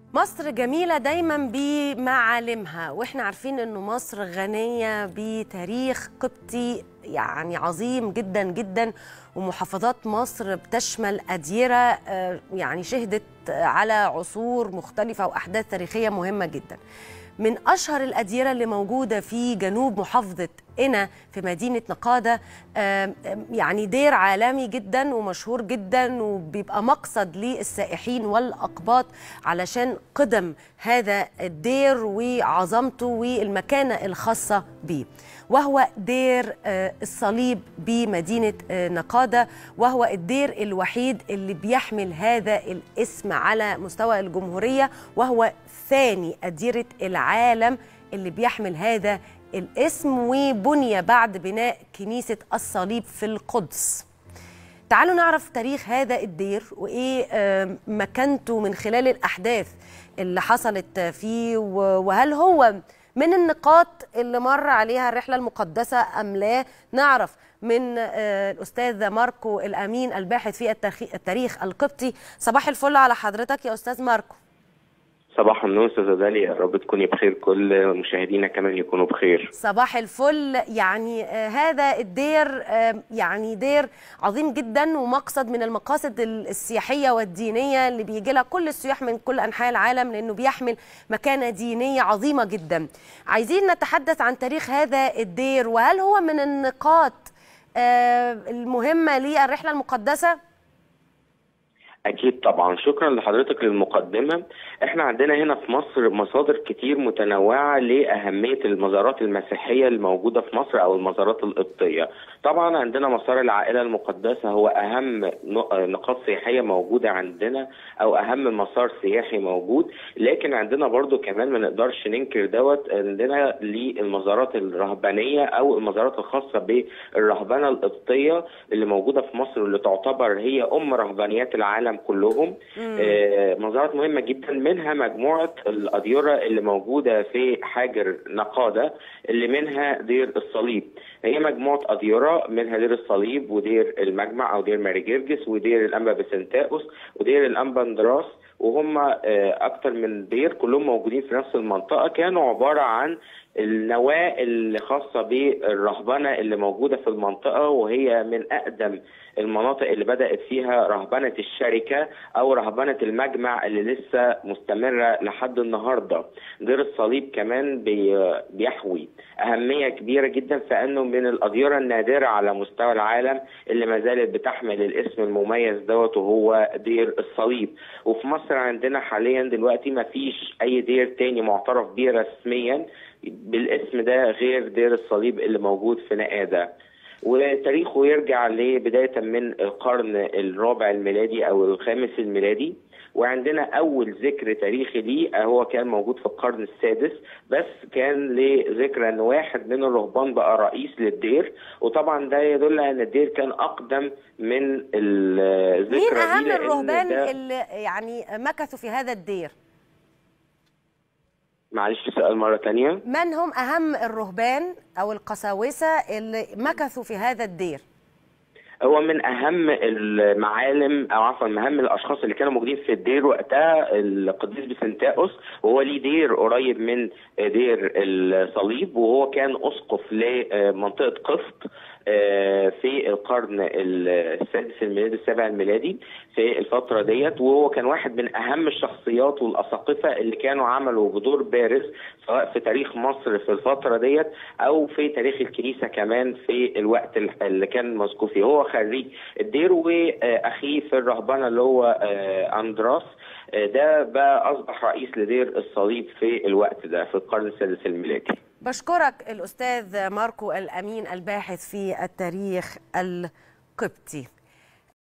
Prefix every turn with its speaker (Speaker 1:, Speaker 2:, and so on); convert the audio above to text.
Speaker 1: مصر جميلة دايما بمعالمها واحنا عارفين انه مصر غنية بتاريخ قبطي يعني عظيم جدا جدا ومحافظات مصر بتشمل أديرة آه، يعني شهدت على عصور مختلفة وأحداث تاريخية مهمة جدا من أشهر الأديرة اللي موجودة في جنوب محافظة قنا في مدينة نقادة آم، آم، يعني دير عالمي جدا ومشهور جدا وبيبقى مقصد للسائحين والأقباط علشان قدم هذا الدير وعظمته والمكانة الخاصة به وهو دير آه، الصليب بمدينة آه، نقادة وهو الدير الوحيد اللي بيحمل هذا الاسم على مستوى الجمهورية وهو ثاني أديرة العالم اللي بيحمل هذا الاسم وبني بعد بناء كنيسة الصليب في القدس تعالوا نعرف تاريخ هذا الدير وايه آه، مكانته من خلال الاحداث اللي حصلت فيه و- وهل هو من النقاط اللي مر عليها الرحله المقدسه ام لا نعرف من آه، الاستاذ ماركو الامين الباحث في التاريخ- التاريخ القبطي صباح الفل على حضرتك يا استاذ ماركو
Speaker 2: صباح النور استاذه داليا يا رب تكوني بخير كل مشاهدينا كمان يكونوا بخير
Speaker 1: صباح الفل يعني آه، هذا الدير آه، يعني دير عظيم جدا ومقصد من المقاصد ال- السياحية والدينية اللي بيجي لها كل السياح من كل أنحاء العالم لأنه بيحمل مكانة دينية عظيمة جدا عايزين نتحدث عن تاريخ هذا الدير وهل هو من النقاط آه، المهمة للرحلة المقدسة؟
Speaker 2: اكيد طبعا شكرا لحضرتك للمقدمه احنا عندنا هنا في مصر مصادر كتير متنوعه لاهميه المزارات المسيحيه الموجوده في مصر او المزارات القبطيه طبعا عندنا مسار العائله المقدسه هو اهم نق- نقاط سياحيه موجوده عندنا او اهم مسار سياحي موجود لكن عندنا برضو كمان ما نقدرش ننكر دوت عندنا للمزارات الرهبانيه او المزارات الخاصه بالرهبنه القبطيه اللي موجوده في مصر واللي تعتبر هي ام رهبانيات العالم كلهم آه، مزارات مهمه جدا منها مجموعه الاديره اللي موجوده في حاجر نقاده اللي منها دير الصليب هي مجموعه اديره منها دير الصليب ودير المجمع او دير ماري جرجس ودير الانبا بسنتاوس ودير الانبا اندراس وهم آه، اكتر من دير كلهم موجودين في نفس المنطقه كانوا عباره عن النواه اللي خاصه بالرهبنه اللي موجوده في المنطقه وهي من اقدم المناطق اللي بدات فيها رهبنه الشركه او رهبنه المجمع اللي لسه مستمره لحد النهارده دير الصليب كمان بي- بيحوي اهميه كبيره جدا فانه من الاديره النادره على مستوى العالم اللي ما زالت بتحمل الاسم المميز دوت وهو دير الصليب وفي مصر عندنا حاليا دلوقتي ما فيش اي دير تاني معترف بيه رسميا بالاسم ده غير دير الصليب اللي موجود في نقاده وتاريخه يرجع لبداية من القرن الرابع الميلادي أو الخامس الميلادي وعندنا أول ذكر تاريخي ليه هو كان موجود في القرن السادس بس كان لذكرى أن واحد من الرهبان بقى رئيس للدير وطبعا ده يدل أن الدير كان أقدم من الذكرى
Speaker 1: مين
Speaker 2: دي
Speaker 1: أهم
Speaker 2: لأن
Speaker 1: الرهبان
Speaker 2: ده-
Speaker 1: اللي يعني مكثوا في هذا الدير؟
Speaker 2: معلش سؤال مرة تانية
Speaker 1: من هم أهم الرهبان أو القساوسة اللي مكثوا في هذا الدير؟
Speaker 2: هو من اهم المعالم او عفوا من اهم الاشخاص اللي كانوا موجودين في الدير وقتها القديس بسنتاوس وهو ليه دير قريب من دير الصليب وهو كان اسقف لمنطقه قسط آه، في القرن السادس الميلادي السابع الميلادي في الفترة ديت وهو كان واحد من أهم الشخصيات والأساقفة اللي كانوا عملوا بدور بارز سواء في تاريخ مصر في الفترة ديت أو في تاريخ الكنيسة كمان في الوقت اللي كان مذكور فيه هو خريج الدير وأخيه في الرهبنة اللي هو آه، أندراس آه، ده بقى أصبح رئيس لدير الصليب في الوقت ده في القرن السادس الميلادي
Speaker 1: بشكرك الأستاذ ماركو الأمين الباحث في التاريخ القبطي